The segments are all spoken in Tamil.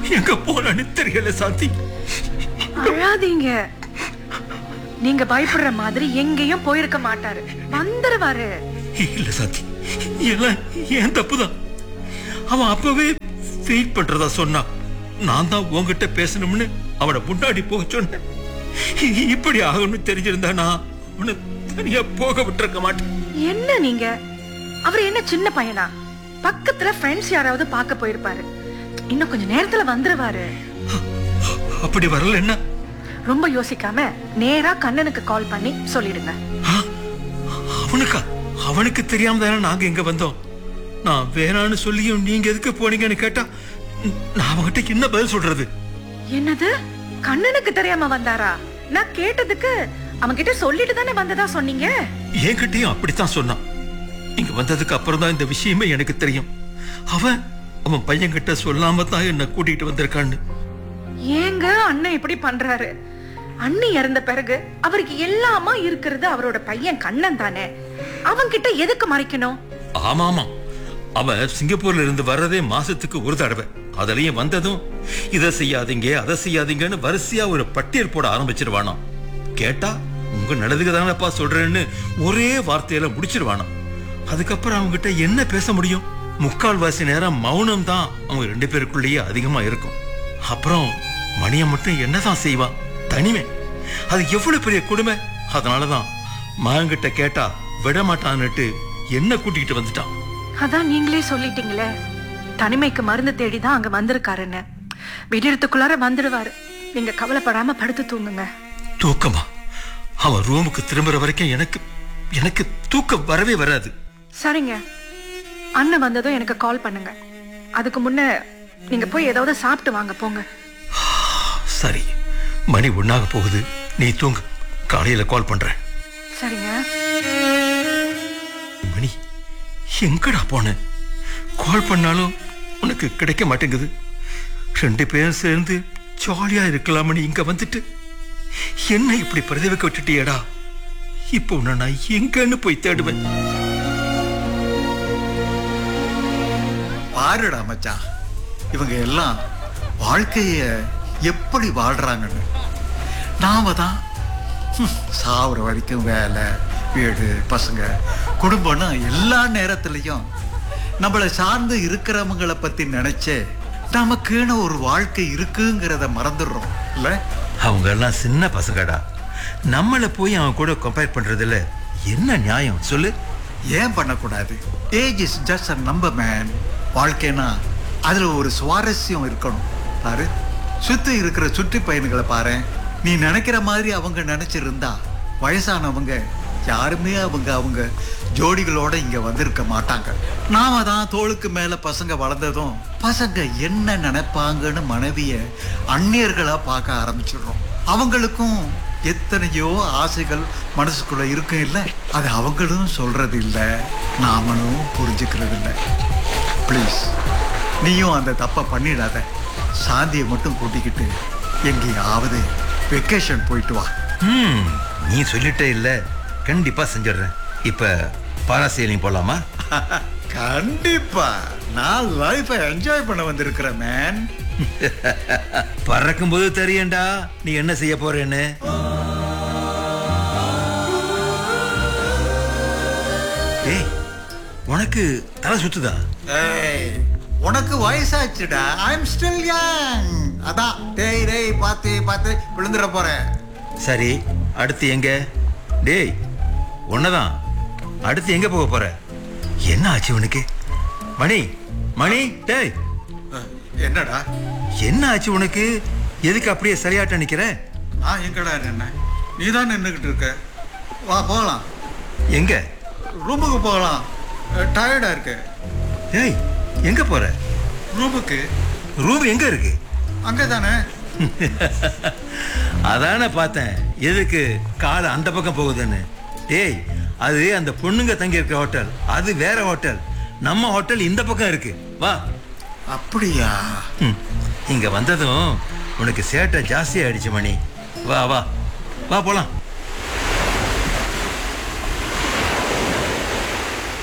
எங்க போனான்னு தெரியல சாந்தி அழாதீங்க நீங்க பயப்படுற மாதிரி எங்கேயும் போயிருக்க மாட்டாரு வந்துருவாரு இல்ல சாந்தி எல்லாம் ஏன் தப்புதான் அவன் அப்பவே வெயிட் பண்றதா சொன்னான் நான் தான் உன்கிட்ட பேசணும்னு அவனை முன்னாடி போக சொன்னேன் இப்படி ஆகணும்னு தெரிஞ்சிருந்தா நான் உன்னை தனியா போக விட்டுருக்க மாட்டேன் என்ன நீங்க அவர் என்ன சின்ன பையனா பக்கத்துல ஃப்ரெண்ட்ஸ் யாராவது பார்க்க போயிருப்பாரு இன்னும் கொஞ்ச நேரத்துல வந்துருவாரு அப்படி வரலன்னா ரொம்ப யோசிக்காம நேரா கண்ணனுக்கு கால் பண்ணி சொல்லிடுங்க ஆ, அவனுக்கா அவனுக்கு தெரியாம தானே நாங்க இங்க வந்தோம் நான் வேணான்னு சொல்லியும் நீங்க எதுக்கு போனீங்கன்னு கேட்டா நான் அவன்கிட்ட என்ன பதில் சொல்றது என்னது கண்ணனுக்கு தெரியாம வந்தாரா நான் கேட்டதுக்கு அவன்கிட்ட சொல்லிட்டு தானே வந்ததா சொன்னீங்க என்கிட்டயும் அப்படித்தான் சொன்னான் இங்க வந்ததுக்கு அப்புறம் தான் இந்த விஷயமே எனக்கு தெரியும் அவன் அவன் பையன் கிட்ட சொல்லாம தான் என்ன கூட்டிட்டு வந்திருக்கான்னு ஏங்க அண்ணன் இப்படி பண்றாரு அண்ணி இறந்த பிறகு அவருக்கு எல்லாமா இருக்கிறது அவரோட பையன் கண்ணன் தானே அவன்கிட்ட எதுக்கு மறைக்கணும் ஆமா ஆமா அவன் சிங்கப்பூர்ல இருந்து வர்றதே மாசத்துக்கு ஒரு தடவை அதுலயும் வந்ததும் இதை செய்யாதீங்க அதை செய்யாதீங்கன்னு வரிசையா ஒரு பட்டியல் போட ஆரம்பிச்சிருவானாம் கேட்டா உங்க நல்லதுக்கு தானப்பா சொல்றேன்னு ஒரே வார்த்தையில முடிச்சிருவானாம் அதுக்கப்புறம் அவங்க கிட்ட என்ன பேச முடியும் முக்கால்வாசி நேரம் மௌனம் தான் அவங்க ரெண்டு பேருக்குள்ளேயே அதிகமா இருக்கும் அப்புறம் மணியை மட்டும் என்னதான் செய்வான் தனிமை அது எவ்வளவு பெரிய கொடுமை அதனாலதான் மகன்கிட்ட கேட்டா விட மாட்டான்னுட்டு என்ன கூட்டிகிட்டு வந்துட்டான் அதான் நீங்களே சொல்லிட்டீங்களே தனிமைக்கு மருந்து தேடி தான் அங்க வந்திருக்காருன்னு விடியறதுக்குள்ளார வந்துடுவாரு நீங்க கவலைப்படாம படுத்து தூங்குங்க தூக்கமா அவன் ரூமுக்கு திரும்புற வரைக்கும் எனக்கு எனக்கு தூக்கம் வரவே வராது சரிங்க அண்ணன் வந்ததும் எனக்கு கால் பண்ணுங்க அதுக்கு முன்ன நீங்க போய் ஏதாவது சாப்பிட்டு வாங்க போங்க சரி மணி ஒண்ணாக போகுது நீ தூங்கு காலையில கால் பண்றேன் சரிங்க மணி எங்கடா போன கால் பண்ணாலும் உனக்கு கிடைக்க மாட்டேங்குது ரெண்டு பேரும் சேர்ந்து ஜாலியா இருக்கலாம்னு இங்க வந்துட்டு என்ன இப்படி பிரதிவைக்க விட்டுட்டியடா இப்போ உன்னை நான் எங்கன்னு போய் தேடுவேன் பாருடா மச்சான் இவங்க எல்லாம் வாழ்க்கைய எப்படி வாழ்றாங்கன்னு நாம தான் ஹம், சாவுற வரைக்கும் வேலை வீடு பசங்க குடும்பம்னு எல்லா நேரத்துலையும் நம்மளை சார்ந்து இருக்கிறவங்கள பத்தி நினைச்சே நமக்குன்னு ஒரு வாழ்க்கை இருக்குங்கிறத மறந்துடுறோம் இல்ல அவங்க எல்லாம் சின்ன பசங்கடா நம்மளை போய் அவன் கூட கம்பேர் பண்றதுல என்ன நியாயம் சொல்லு ஏன் பண்ணக்கூடாது age is just a number man வாழ்க்கைனா அதுல ஒரு சுவாரஸ்யம் இருக்கணும் பாரு சுத்தி இருக்கிற சுற்றி பயணிகளை பாரு நீ நினைக்கிற மாதிரி அவங்க நினைச்சிருந்தா வயசானவங்க யாருமே அவங்க அவங்க ஜோடிகளோட இங்க வந்திருக்க மாட்டாங்க நாம தான் தோளுக்கு மேல பசங்க வளர்ந்ததும் பசங்க என்ன நினைப்பாங்கன்னு மனைவிய அந்நியர்களா பார்க்க ஆரம்பிச்சிடுறோம் அவங்களுக்கும் எத்தனையோ ஆசைகள் மனசுக்குள்ள இருக்கும் இல்ல அது அவங்களும் சொல்றது இல்ல நாமளும் புரிஞ்சுக்கிறது இல்ல ப்ளீஸ் நீயும் அந்த தப்பை பண்ணிடாத சாந்தியை மட்டும் கூட்டிக்கிட்டு எங்கேயாவது வெக்கேஷன் போயிட்டு வா ம் நீ சொல்லிட்டே இல்ல கண்டிப்பா செஞ்சிடுறேன் இப்ப பாராசீலிங் போலாமா கண்டிப்பா நான் லைஃபை என்ஜாய் பண்ண வந்திருக்கிறேன் மேன் பறக்கும் போது தெரியண்டா நீ என்ன செய்ய போறேன்னு டேய் உனக்கு தலை சுத்துதா ஏய் உனக்கு வயசாச்சுடா ஐ எம் ஸ்டில் யங் அதான் டேய் டேய் பார்த்து பார்த்து விழுந்துட போறேன் சரி அடுத்து எங்க டேய் உன்னதான் அடுத்து எங்க போக போற என்ன ஆச்சு உனக்கு மணி மணி டேய் அஹ், என்னடா என்ன ஆச்சு உனக்கு எதுக்கு அப்படியே சரியாட்ட நிக்கிற நான் எங்கடா நின்ன நீ தான் நின்றுக்கிட்டு இருக்க வா போகலாம் எங்க ரூமுக்கு போகலாம் டயர்டா இருக்கு டேய் எங்க போற ரூமுக்கு ரூம் எங்க இருக்கு அங்கே தானே அதானே பார்த்தேன் எதுக்கு கால் அந்த பக்கம் போகுதுன்னு டேய் அது அந்த பொண்ணுங்க தங்கி இருக்க ஹோட்டல் அது வேற ஹோட்டல் நம்ம ஹோட்டல் இந்த பக்கம் இருக்கு வா அப்படியா ம், இங்க வந்ததும் உனக்கு சேட்டை ஜாஸ்தி ஆயிடுச்சு மணி வா வா வா போலாம்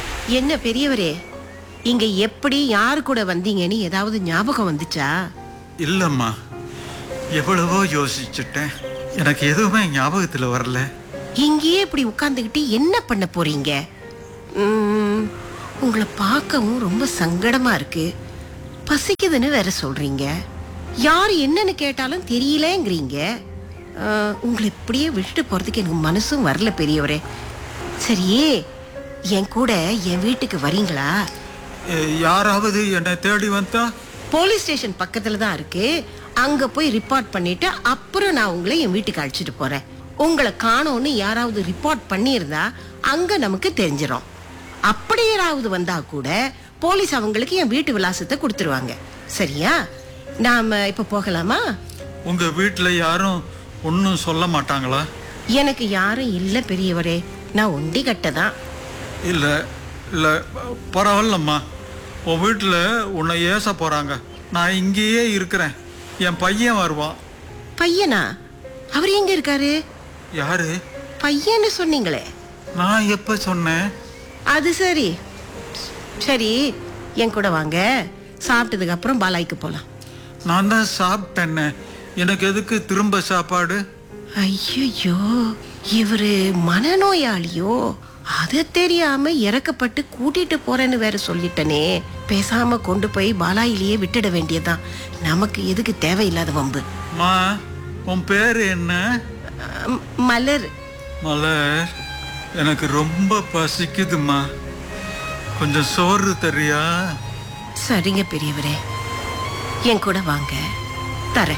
என்ன பெரியவரே இங்க எப்படி யாரு கூட வந்தீங்கன்னு ஏதாவது ஞாபகம் வந்துச்சா இல்லம்மா எவ்வளவோ யோசிச்சுட்டேன் எனக்கு எதுவுமே ஞாபகத்துல வரல இங்கேயே இப்படி உட்கார்ந்துகிட்டு என்ன பண்ண போறீங்க ம், உங்களை பார்க்கவும் ரொம்ப சங்கடமா இருக்கு பசிக்குதுன்னு வேற சொல்றீங்க யார் என்னன்னு கேட்டாலும் தெரியலங்கிறீங்க ஆ, உங்களை இப்படியே விட்டுட்டு போறதுக்கு எனக்கு மனசும் வரல பெரியவரே சரியே என் கூட என் வீட்டுக்கு வரீங்களா எ, யாராவது என்னை தேடி வந்தா போலீஸ் ஸ்டேஷன் பக்கத்துல தான் இருக்கு அங்க போய் ரிப்போர்ட் பண்ணிட்டு அப்புறம் நான் உங்களை என் வீட்டுக்கு அழைச்சிட்டு போறேன் உங்களை காணோன்னு யாராவது ரிப்போர்ட் பண்ணியிருந்தா அங்க நமக்கு தெரிஞ்சிடும் அப்படி யாராவது வந்தா கூட போலீஸ் அவங்களுக்கு என் வீட்டு விலாசத்தை கொடுத்துருவாங்க சரியா நாம இப்ப போகலாமா உங்க வீட்டுல யாரும் ஒன்றும் சொல்ல மாட்டாங்களா எனக்கு யாரும் இல்ல பெரியவரே நான் ஒண்டி கட்டதான் இல்ல இல்ல பரவாயில்லம்மா உன் வீட்டுல உன்னை ஏச போறாங்க நான் இங்கேயே இருக்கிறேன் என் பையன் வருவான் பையனா அவர் எங்க இருக்காரு யாரு பையன்னு சொன்னீங்களே நான் எப்ப சொன்னேன் அது சரி சரி என் கூட வாங்க சாப்பிட்டதுக்கு அப்புறம் பாலாய்க்கு போலாம் நான் தான் சாப்பிட்டேன்னு எனக்கு எதுக்கு திரும்ப சாப்பாடு ஐயோ இவரு மனநோயாளியோ அது தெரியாம இறக்கப்பட்டு கூட்டிட்டு போறேன்னு வேற சொல்லிட்டனே பேசாம கொண்டு போய் பாலாயிலேயே விட்டுட வேண்டியதுதான் நமக்கு எதுக்கு தேவையில்லாத வம்பு மா உன் பேரு என்ன அம், மலர் மலர் எனக்கு ரொம்ப பசிக்குதுமா கொஞ்சம் சோறு தரியா சரிங்க பெரியவரே என் கூட வாங்க தரேன்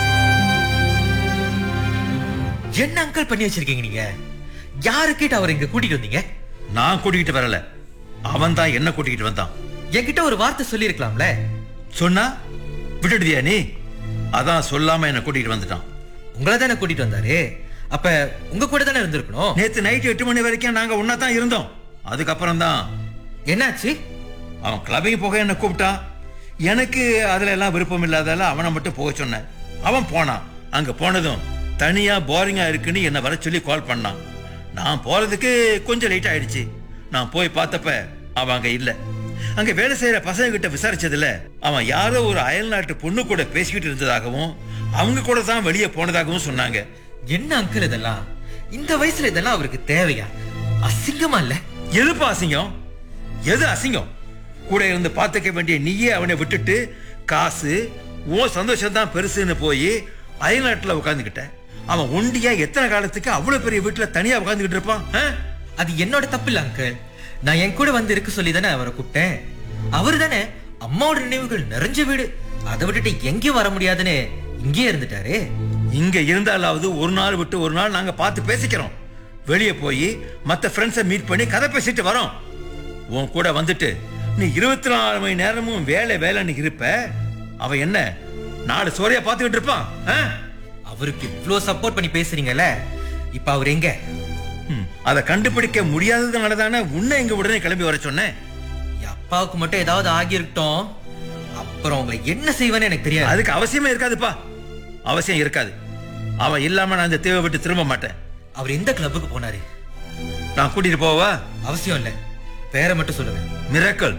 என்ன அங்கிள் பண்ணி வச்சிருக்கீங்க நீங்க யாரு கேட்டு அவர் இங்க கூட்டிட்டு வந்தீங்க நான் கூட்டிகிட்டு வரல அவன் தான் என்ன கூட்டிகிட்டு வந்தான் என்கிட்ட ஒரு வார்த்தை சொல்லியிருக்கலாம்ல சொன்னா விட்டுடுவியா நீ அதான் சொல்லாம என்ன கூட்டிகிட்டு வந்துட்டான் உங்களை தானே கூட்டிட்டு வந்தாரு அப்ப உங்க கூட தானே இருந்திருக்கணும் நேத்து நைட் எட்டு மணி வரைக்கும் நாங்க ஒன்னா தான் இருந்தோம் அதுக்கப்புறம் தான் என்னாச்சு அவன் கிளப்பிங் போக என்ன கூப்பிட்டான் எனக்கு அதுல எல்லாம் விருப்பம் இல்லாதால அவனை மட்டும் போக சொன்னேன் அவன் போனான் அங்க போனதும் தனியா போரிங்கா இருக்குன்னு என்ன வர சொல்லி கால் பண்ணான் நான் போறதுக்கு கொஞ்சம் லேட் ஆயிடுச்சு நான் போய் பார்த்தப்ப அவன் அங்க இல்ல அங்க வேலை செய்யற பசங்க கிட்ட விசாரிச்சதுல அவன் யாரோ ஒரு அயல் நாட்டு பொண்ணு கூட பேசிக்கிட்டு இருந்ததாகவும் அவங்க கூட தான் வெளியே போனதாகவும் சொன்னாங்க என்ன அங்கிள் இதெல்லாம் இந்த வயசுல இதெல்லாம் அவருக்கு தேவையா அசிங்கமா இல்ல எதுப்பா அசிங்கம் எது அசிங்கம் கூட இருந்து பார்த்துக்க வேண்டிய நீயே அவனை விட்டுட்டு காசு ஓ சந்தோஷம் தான் பெருசுன்னு போய் அயல்நாட்டுல உட்காந்துக்கிட்ட அவன் ஒண்டியா எத்தனை காலத்துக்கு அவ்வளவு பெரிய வீட்டுல தனியா உட்காந்துக்கிட்டு இருப்பான் ஆ? அது என்னோட தப்பு இல்ல அங்கிள் நான் என் கூட வந்து இருக்க சொல்லி தானே அவரை கூப்பிட்டேன் அவரு தானே அம்மாவோட நினைவுகள் நிறைஞ்ச வீடு அதை விட்டுட்டு எங்கேயும் வர முடியாதுன்னு இங்கேயே இருந்துட்டாரு இங்க இருந்தாலாவது ஒரு நாள் விட்டு ஒரு நாள் நாங்க பார்த்து பேசிக்கிறோம் வெளியே போய் மத்த ஃப்ரெண்ட்ஸை மீட் பண்ணி கதை பேசிட்டு வரோம் உன் கூட வந்துட்டு நீ இருபத்தி நாலு மணி நேரமும் வேலை வேலைன்னு இருப்ப அவன் என்ன நாலு சோறையா பார்த்துக்கிட்டு இருப்பான் ஆ? அவருக்கு இவ்ளோ சப்போர்ட் பண்ணி பேசுறீங்கல்ல இப்ப அவர் எங்க ம், அதை கண்டுபிடிக்க முடியாததுனால தானே உன்னை எங்க உடனே கிளம்பி வர சொன்னேன் என் அப்பாவுக்கு மட்டும் ஏதாவது ஆகியிருக்கட்டும் அப்புறம் உங்களை என்ன செய்வேன்னு எனக்கு தெரியாது அதுக்கு அவசியமே இருக்காதுப்பா அவசியம் இருக்காது அவன் இல்லாம நான் இந்த தீவை விட்டு திரும்ப மாட்டேன் அவர் எந்த கிளப்புக்கு போனாரு நான் கூட்டிட்டு போவா அவசியம் இல்ல பேரை மட்டும் சொல்லுங்க மிரக்கல்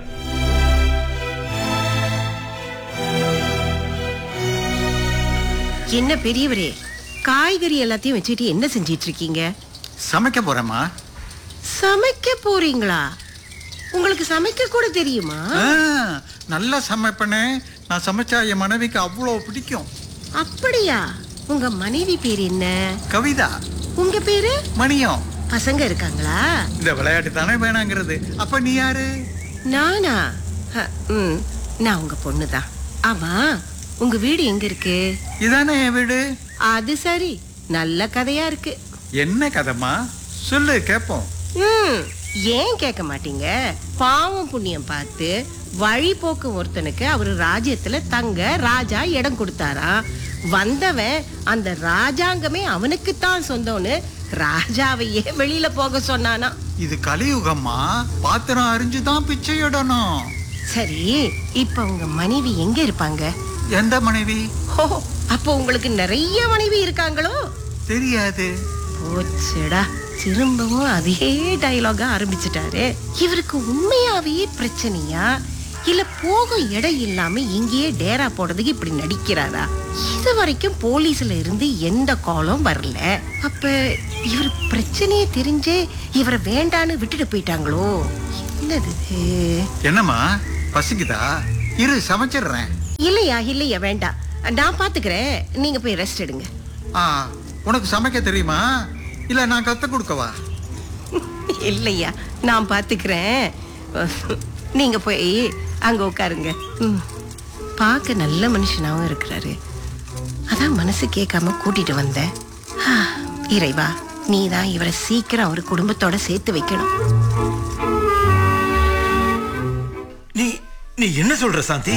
என்ன பெரியவரே காய்கறி எல்லாத்தையும் வச்சுட்டு என்ன செஞ்சிட்டு இருக்கீங்க சமைக்க போறேம்மா சமைக்க போறீங்களா உங்களுக்கு சமைக்க கூட தெரியுமா ஆ, நல்லா சமைப்பனே நான் சமைச்சா என் மனைவிக்கு அவ்வளோ பிடிக்கும் அப்படியா உங்க மனைவி பேர் என்ன கவிதா உங்க பேரு மணியம் பசங்க இருக்காங்களா இந்த விளையாட்டு தானே வேணாங்கிறது அப்ப நீ யாரு நானா ஹ, ம், நான் உங்க பொண்ணுதான் ஆமா உங்க வீடு எங்க இருக்கு இதானே என் வீடு அது சரி நல்ல கதையா இருக்கு என்ன கதைம்மா சொல்லு கேட்போம் ம் ஏன் கேட்க மாட்டீங்க பாவம் புண்ணியம் பார்த்து வழி போக்கு ஒருத்தனுக்கு அவர் ராஜ்யத்துல தங்க ராஜா இடம் கொடுத்தாராம் வந்தவன் அந்த ராஜாங்கமே அவனுக்குத்தான் சொந்தம்னு ராஜாவையே வெளியில போக சொன்னானா இது கலியுகம்மா பாத்திரம் அறிஞ்சுதான் பிச்சை இடணும் சரி இப்ப உங்க மனைவி எங்க இருப்பாங்க எந்த மனைவி ஓ அப்போ உங்களுக்கு நிறைய மனைவி இருக்காங்களோ தெரியாது போச்சுடா திரும்பவும் அதே டயலாக ஆரம்பிச்சிட்டாரு இவருக்கு உண்மையாவே பிரச்சனையா இல்ல போகும் இடம் இல்லாம இங்கேயே டேரா போடுறதுக்கு இப்படி நடிக்கிறாரா இது வரைக்கும் போலீஸ்ல இருந்து எந்த காலும் வரல அப்ப இவர் பிரச்சனையை தெரிஞ்சே இவரை வேண்டான்னு விட்டுட்டு போயிட்டாங்களோ என்னது இது? என்னம்மா பசிக்குதா இரு சமைச்சிடுறேன் இல்லையா இல்லையா வேண்டாம் நான் பாத்துக்கிறேன் நீங்க போய் ரெஸ்ட் எடுங்க ஆ உனக்கு சமைக்க தெரியுமா இல்ல நான் கத்து கொடுக்கவா இல்லையா நான் பாத்துக்கிறேன் நீங்க போய் அங்க உட்காருங்க ம். பார்க்க நல்ல மனுஷனாவும் இருக்கிறாரு அதான் மனசு கேட்காம கூட்டிட்டு வந்தேன் ஆ, இறைவா நீ தான் இவரை சீக்கிரம் அவர் குடும்பத்தோட சேர்த்து வைக்கணும் நீ நீ என்ன சொல்ற சாந்தி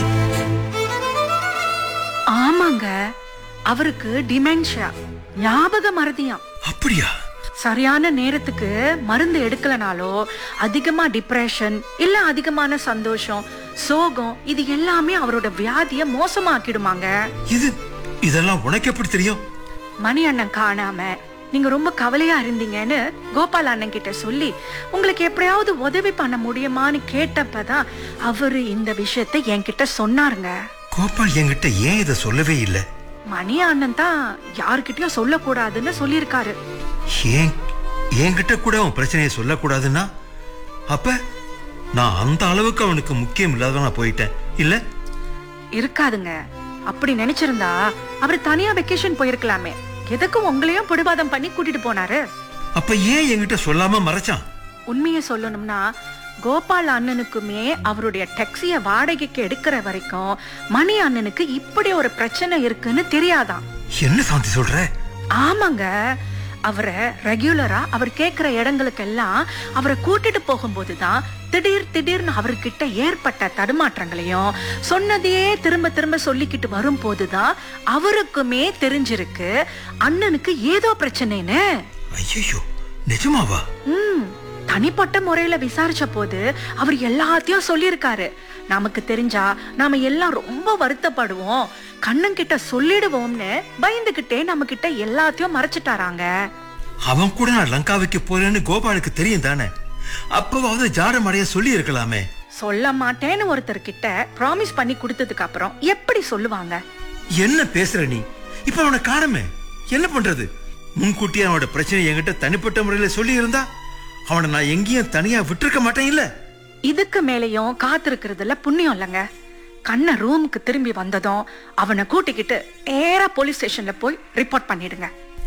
ஆமாங்க அவருக்கு டிமென்ஷியா ஞாபக மறதியாம் அப்படியா சரியான நேரத்துக்கு மருந்து எடுக்கலனாலோ அதிகமா டிப்ரெஷன் இல்ல அதிகமான சந்தோஷம் சோகம் இது எல்லாமே அவரோட வியாதிய மோசமாக்கிடுமாங்க இது இதெல்லாம் உனக்கு எப்படி தெரியும் மணி அண்ணன் காணாம நீங்க ரொம்ப கவலையா இருந்தீங்கன்னு கோபால் அண்ணன் கிட்ட சொல்லி உங்களுக்கு எப்படியாவது உதவி பண்ண முடியுமான்னு கேட்டப்பதான் அவரு இந்த விஷயத்தை என்கிட்ட சொன்னாருங்க கோபால் என்கிட்ட ஏன் இதை சொல்லவே இல்லை மணி அண்ணன் தான் யார்கிட்டயும் சொல்லக்கூடாதுன்னு சொல்லியிருக்காரு ஏன் என்கிட்ட கூட அவன் பிரச்சனையை சொல்லக்கூடாதுன்னா அப்ப நான் அந்த அளவுக்கு அவனுக்கு முக்கியம் இல்லாதவனா போயிட்டேன் இல்ல இருக்காதுங்க அப்படி நினைச்சிருந்தா அவர் தனியா வெக்கேஷன் போயிருக்கலாமே எதுக்கும் உங்களையும் பிடிவாதம் பண்ணி கூட்டிட்டு போனாரு அப்ப ஏன் என்கிட்ட சொல்லாம மறைச்சான் உண்மையை சொல்லணும்னா கோபால் அண்ணனுக்குமே அவருடைய டாக்ஸிய வாடகைக்கு எடுக்கிற வரைக்கும் மணி அண்ணனுக்கு இப்படி ஒரு பிரச்சனை இருக்குன்னு தெரியாதாம் என்ன சாந்தி சொல்ற ஆமாங்க அவரை ரெகுலரா அவர் கேக்குற இடங்களுக்கெல்லாம் அவரை கூட்டிட்டு போகும்போதுதான் திடீர் திடீர்னு அவர்கிட்ட ஏற்பட்ட தடுமாற்றங்களையும் சொன்னதையே திரும்ப திரும்ப சொல்லிக்கிட்டு வரும்போதுதான் அவருக்குமே தெரிஞ்சிருக்கு அண்ணனுக்கு ஏதோ பிரச்சனைன்னு ஐயோ நிஜமாவா ம் தனிப்பட்ட முறையில விசாரிச்ச போது அவர் எல்லாத்தையும் சொல்லியிருக்காரு நமக்கு தெரிஞ்சா நாம எல்லாம் ரொம்ப வருத்தப்படுவோம் கண்ணன் கிட்ட சொல்லிடுவோம்னு பயந்துகிட்டே நம்ம கிட்ட எல்லாத்தையும் மறைச்சிட்டாராங்க அவன் கூட நான் லங்காவுக்கு போறேன்னு கோபாலுக்கு தெரியும் தானே அப்பவாவது ஜாடம் அடைய சொல்லி இருக்கலாமே சொல்ல மாட்டேன்னு ஒருத்தர் கிட்ட ப்ராமிஸ் பண்ணி கொடுத்ததுக்கு அப்புறம் எப்படி சொல்லுவாங்க என்ன பேசுற நீ இப்ப அவனை காணமே என்ன பண்றது முன்கூட்டியே அவனோட பிரச்சனை என்கிட்ட தனிப்பட்ட முறையில சொல்லி இருந்தா அவனை நான் எங்கேயும் தனியா விட்டிருக்க மாட்டேன் இல்ல இதுக்கு மேலேயும் காத்திருக்கிறதுல புண்ணியம் இல்லைங்க கண்ண ரூமுக்கு திரும்பி வந்ததும் அவனை கூட்டிக்கிட்டு நேரா போலீஸ் ஸ்டேஷன்ல போய் ரிப்போர்ட் பண்ணிடுங்க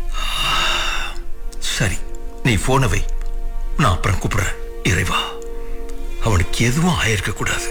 சரி நீ போன வை நான் அப்புறம் கூப்பிடுறேன் இறைவா அவனுக்கு எதுவும் ஆயிருக்க கூடாது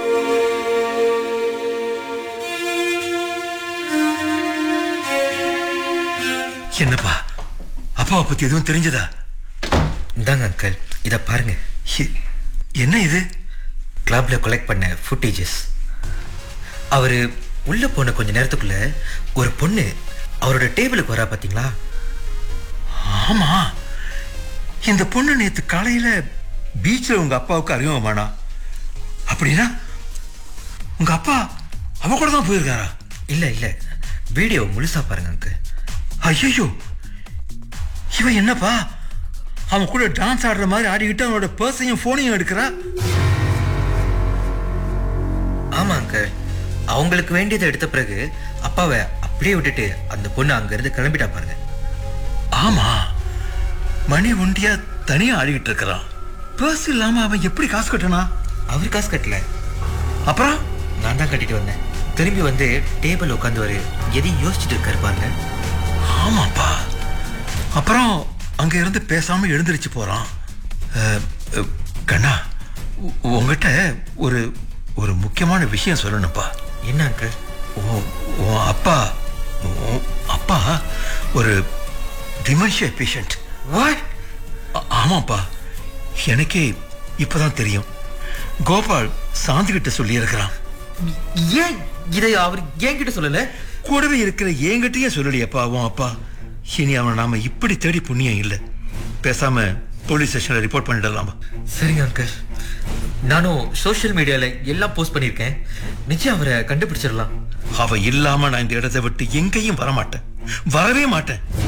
என்னப்பா அப்பாவை பத்தி எதுவும் தெரிஞ்சதா இந்தாங்க அங்கிள் இதை பாருங்க எ- என்ன இது கிளப்ல கொலெக்ட் பண்ண ஃபுட்டேஜஸ் அவர் உள்ள போன கொஞ்ச நேரத்துக்குள்ள ஒரு பொண்ணு அவரோட டேபிளுக்கு வரா பாத்தீங்களா ஆமா இந்த பொண்ணு நேத்து காலையில பீச்ல உங்க அப்பாவுக்கு அறிமுகமானா அப்படின்னா உங்க அப்பா அவ கூட தான் போயிருக்காரா இல்ல இல்ல வீடியோ முழுசா பாருங்க அங்கிள் ஐயோ இவன் என்னப்பா அவன் கூட டான்ஸ் ஆடுற மாதிரி ஆடிக்கிட்டு அவனோட பர்ஸையும் போனையும் எடுக்கிறா ஆமா அங்கிள் அவங்களுக்கு வேண்டியதை எடுத்த பிறகு அப்பாவை அப்படியே விட்டுட்டு அந்த பொண்ணு அங்க இருந்து கிளம்பிட்டா பாருங்க ஆமா மணி ஒண்டியா தனியா ஆடிக்கிட்டு இருக்கிறான் பர்ஸ் இல்லாம அவன் எப்படி காசு கட்டனா அவர் காசு கட்டல அப்புறம் நான் தான் கட்டிட்டு வந்தேன் திரும்பி வந்து டேபிள் உட்காந்து ஒரு எதையும் யோசிச்சுட்டு இருக்காரு பாருங்க ஆமாப்பா அப்புறம் அங்க இருந்து பேசாம எழுந்திருச்சு போறான் அஹ், அஹ், கண்ணா உ- உன்கிட்ட ஒரு ஒரு முக்கியமான விஷயம் சொல்லணும்ப்பா என்ன அங்கிள் உன் உன் அப்பா உன் அப்பா ஒரு டிமென்ஷியா பேஷண்ட் வாட் ஆமாப்பா எனக்கே இப்பதான் தெரியும் கோபால் சாந்தி கிட்ட சொல்லி இருக்கிறான் ஏன் இதை அவர் என்கிட்ட சொல்லல கூடவே இருக்கிற என்கிட்டயே சொல்லலையப்பா உன் அப்பா இனி அவனை நாம இப்படி தேடி புண்ணியம் இல்லை பேசாம போலீஸ் ஸ்டேஷன்ல ரிப்போர்ட் பண்ணிடலாமா சரிங்க அங்கிள் நானும் சோஷியல் மீடியால எல்லாம் போஸ்ட் பண்ணியிருக்கேன் நிச்சயம் அவரை கண்டுபிடிச்சிடலாம் அவ இல்லாம நான் இந்த இடத்தை விட்டு எங்கேயும் வரமாட்டேன் வரவே மாட்டேன்